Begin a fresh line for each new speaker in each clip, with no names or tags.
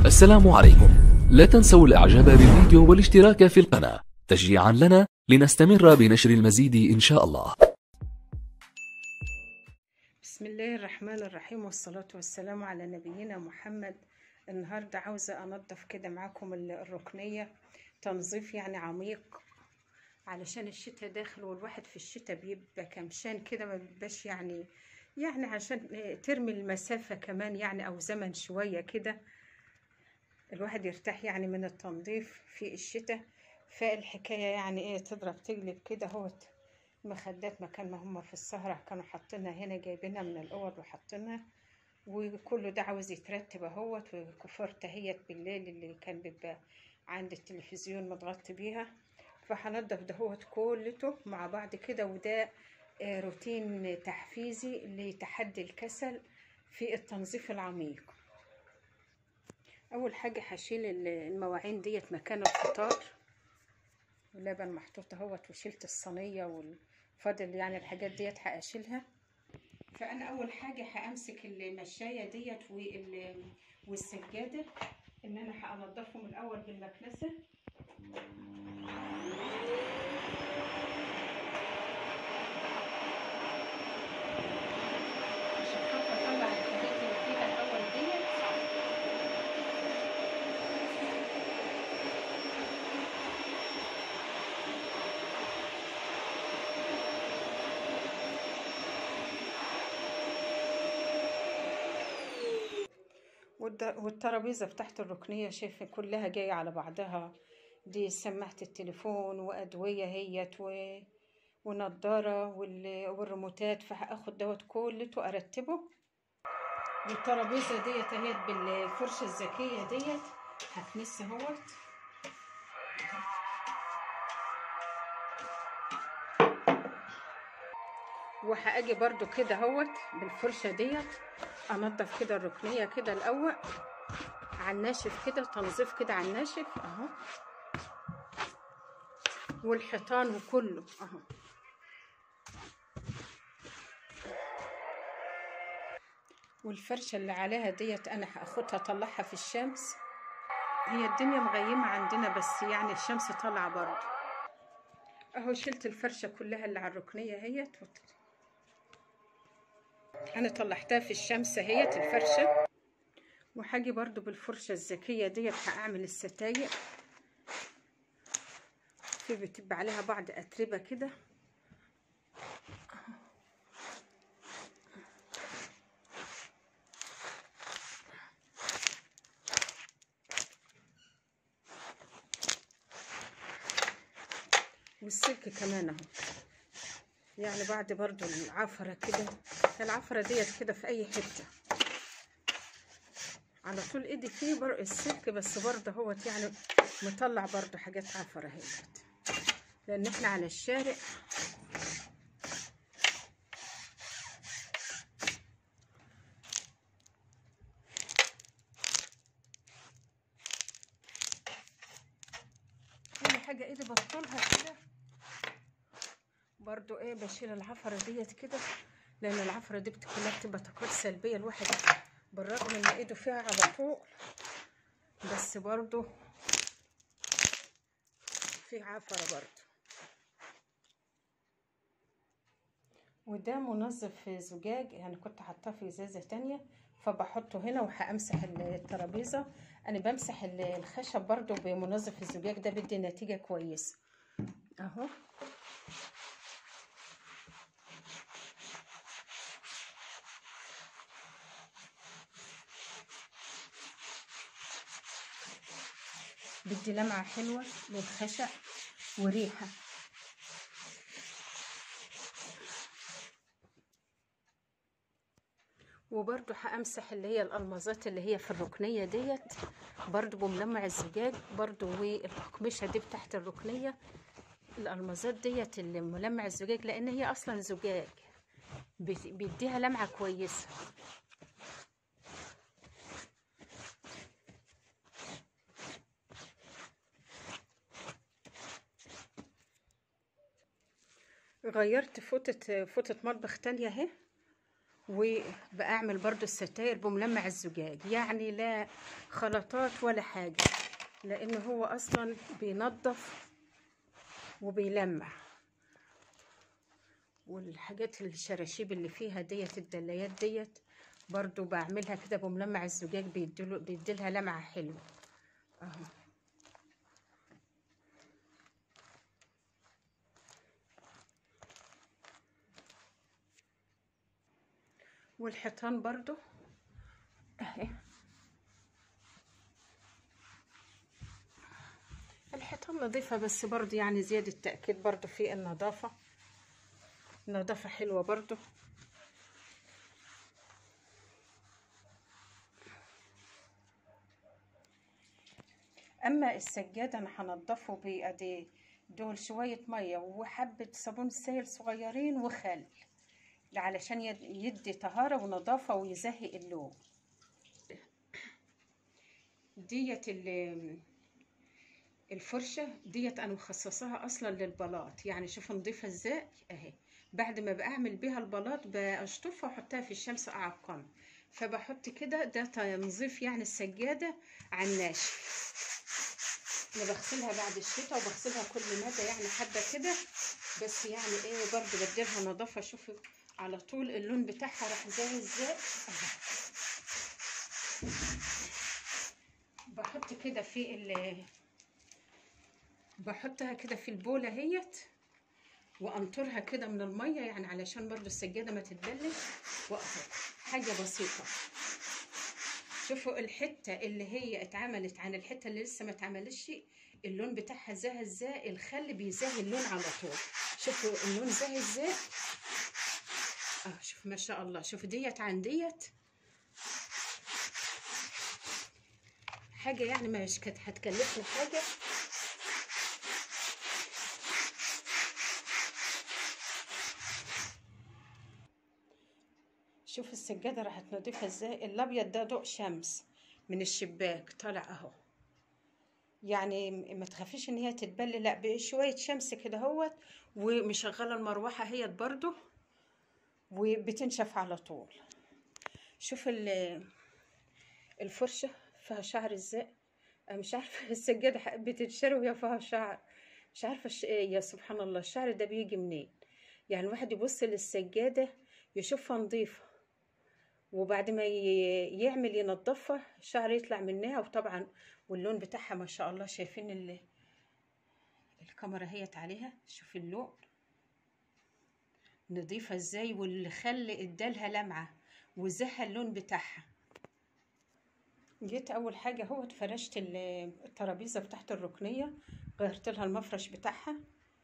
السلام عليكم لا تنسوا الاعجاب بالفيديو والاشتراك في القناة تشجيعا لنا لنستمر بنشر المزيد ان شاء الله
بسم الله الرحمن الرحيم والصلاة والسلام على نبينا محمد النهاردة عاوزة أنظف كده معاكم ال- الركنية تنظيف يعني عميق علشان الشتاء داخل والواحد في الشتاء بيبقى كمشان كده ما بيبقاش يعني يعني عشان ترمي المسافة كمان يعني أو زمن شوية كده الواحد يرتاح يعني من التنظيف في الشتاء فالحكاية يعني ايه تضرب تقلب كده هوت مخدات مكان ما هم في السهرة كانوا حاطينها هنا جايبينها من الأوض وحاطينها وكله ده عاوز يترتب اهوت وكفرت اهيت بالليل اللي كان بيبقى عند التلفزيون متغطي بيها فهنضف دهوت كلته مع بعض كده وده آه، روتين تحفيزي لتحدي الكسل في التنظيف العميق اول حاجه هشيل ال- المواعين ديت مكان الفطار اللبن محطوط اهوت وشلت الصينيه والفاضل يعني الحاجات ديت هاشيلها فانا اول حاجه همسك المشايه ديت وال- والسجاده ان انا هنضفهم الاول بالمكنسه عشان خاطر اطلع الحاجات اللي فيها الاول ديت والد- والترابيزة بتاعت الركنية شايفة كلها جاية على بعضها دي سماعة التليفون وأدوية هيت و... ونضارة وال... والريموتات فهاخد دوت كلته أرتبه والترابيزة ديت اهيت بالفرشة الذكية ديت هكنس اهوت وهاجي برضو كده اهوت بالفرشة ديت انضف كده الركنية كده الاول على الناشف كده تنظيف كده على الناشف اهو والحيطان وكله اهو والفرشة اللي عليها ديت انا هاخدها اطلعها في الشمس هي الدنيا مغيمة عندنا بس يعني الشمس طالعة برضه اهو شلت الفرشة كلها اللي على الركنية اهيت وت- انا طلعتها في الشمس اهيت الفرشة وهاجي برضو بالفرشة الذكية ديت هعمل الستاير في بتبقى عليها بعض أتربة كده والسلك كمان اهو يعني بعد برضو العفرة كده العفرة ديت كده في أي حتة على طول ايدي فيه بر... السلك بس برضه هوت يعني مطلع برضه حاجات عفرة اهيت لأن احنا على الشارع أي حاجة ايدي بطلها كده برضو ايه بشيل العفرة ديت كده لان العفرة دي بت- كلها بتبقى طاقات سلبية الواحد بالرغم ان ايده فيها على طول بس برضو في عفرة برضو وده منظف زجاج يعني كنت حاطاه في ازازة تانية فبحطه هنا وهامسح الترابيزة انا بمسح ال- الخشب برضو بمنظف الزجاج ده بدي نتيجة كويسة اهو بدي لمعة حلوة للخشب وريحة وبرضو هامسح اللي هي الالمازات اللي هي في الركنيه ديت برضو بملمع الزجاج برضو والاقمشه دي بتاعت الركنيه الالمازات ديت اللي ملمع الزجاج لان هي اصلا زجاج بت- بيديها لمعه كويسه غيرت فوطة فوطة مطبخ تانية اهي وبأعمل برضو الستاير بملمع الزجاج يعني لا خلطات ولا حاجة لأن هو أصلا بينظف وبيلمع والحاجات الشراشيب اللي فيها ديت الدلايات ديت برضو بعملها كده بملمع الزجاج بيديله بيديلها لمعة حلوة اهو والحيطان برضو اهي الحيطان نظيفة بس برضو يعني زيادة تأكيد برضو في النظافة نظافة حلوة برضو اما السجاد انا هنضفه بادي دول شويه ميه وحبه صابون سائل صغيرين وخل علشان يدي طهاره ونظافه ويزهق اللون ديت الفرشه ديت انا مخصصاها اصلا للبلاط يعني شوف نضيفها ازاي اهي بعد ما بعمل بيها البلاط بشطفها واحطها في الشمس اعقم فبحط كده ده تنظيف يعني السجاده على الناشف انا بغسلها بعد الشتاء وبغسلها كل مدى يعني حبه كده بس يعني ايه برضو بديلها نظافه شوفوا على طول اللون بتاعها راح زي ازاي بحط كده في ال بحطها كده في البوله اهيت وانطرها كده من الميه يعني علشان برضو السجاده ما تتبلش واهو حاجه بسيطه شوفوا الحته اللي هي اتعملت عن الحته اللي لسه ما اتعملتش اللون بتاعها زاهي ازاي الخل بيزاهي اللون على طول شوفوا اللون زاهي ازاي اه شوف ما شاء الله شوف ديت عن ديت حاجه يعني مش كانت هتكلفني حاجه شوف السجاده راحت نضيفها ازاي الابيض ده ضوء شمس من الشباك طالع اهو يعني ما تخافيش ان هي تتبل لا بشويه شمس كده اهوت ومشغله المروحه هي برضو وبتنشف على طول شوف الفرشه فيها شعر ازاي مش عارفه السجاده بتتشري وهي فيها شعر مش عارفه يا سبحان الله الشعر ده بيجي منين يعني الواحد يبص للسجاده يشوفها نظيفه وبعد ما يعمل ينظفها شعر يطلع منها وطبعا واللون بتاعها ما شاء الله شايفين اللي الكاميرا هيت عليها شوف اللون نضيفها ازاي والخل ادالها لمعه وزها اللون بتاعها جيت اول حاجه هو فرشت الترابيزه بتاعت الركنيه غيرت لها المفرش بتاعها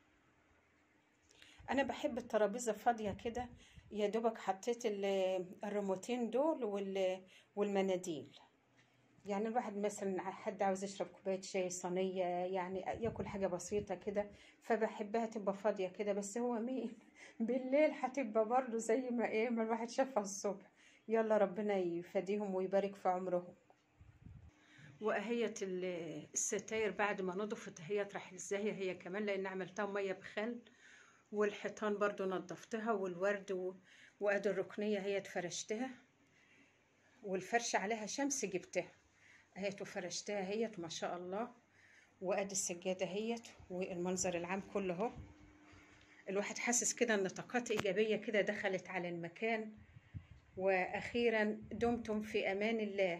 انا بحب الترابيزه فاضيه كده يا دوبك حطيت الريموتين دول والمناديل يعني الواحد مثلا حد عاوز يشرب كوبايه شاي صينيه يعني ياكل حاجه بسيطه كده فبحبها تبقى فاضيه كده بس هو مين بالليل هتبقى برضه زي ما ايه ما الواحد شافها الصبح يلا ربنا يفديهم ويبارك في عمرهم واهيت الستاير بعد ما نضفت اهيت راح ازاي هي كمان لان عملتها ميه بخل والحيطان برضو نظفتها والورد و... وادي الركنيه هي فرشتها والفرش عليها شمس جبتها اهيت وفرشتها هيت ما شاء الله وادي السجاده هيت والمنظر العام كله اهو الواحد حاسس كده ان طاقات ايجابيه كده دخلت على المكان واخيرا دمتم في امان الله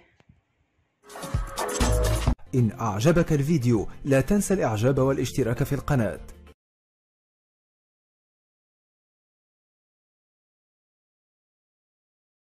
إن أعجبك الفيديو لا تنسى الإعجاب والاشتراك في القناة